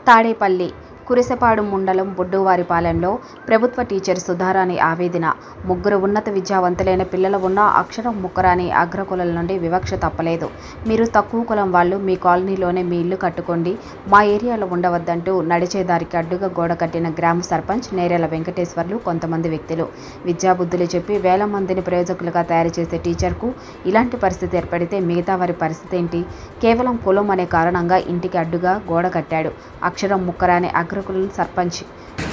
తాడేపల్లి కురిసెపాడు మండలం బొడ్డువారిపాలెంలో ప్రభుత్వ టీచర్ సుధారాణి ఆవేదన ముగ్గురు ఉన్నత విద్యావంతులైన పిల్లలు ఉన్నా అక్షరం ముక్కరాని అగ్రకులాల నుండి వివక్ష తప్పలేదు మీరు తక్కువ కులం వాళ్ళు మీ కాలనీలోనే మీ ఇల్లు కట్టుకోండి మా ఏరియాలో ఉండవద్దంటూ నడిచేదారికి అడ్డుగా గోడ కట్టిన గ్రామ సర్పంచ్ నేరేల వెంకటేశ్వర్లు కొంతమంది వ్యక్తులు విద్యాబుద్ధులు చెప్పి వేల మందిని ప్రయోజకులుగా తయారు చేసే టీచర్కు ఇలాంటి పరిస్థితి ఏర్పడితే మిగతా వారి పరిస్థితి ఏంటి కేవలం కులం అనే కారణంగా ఇంటికి అడ్డుగా గోడ కట్టాడు అక్షరం ముక్కరాని అగ్రకులం సర్పంచ్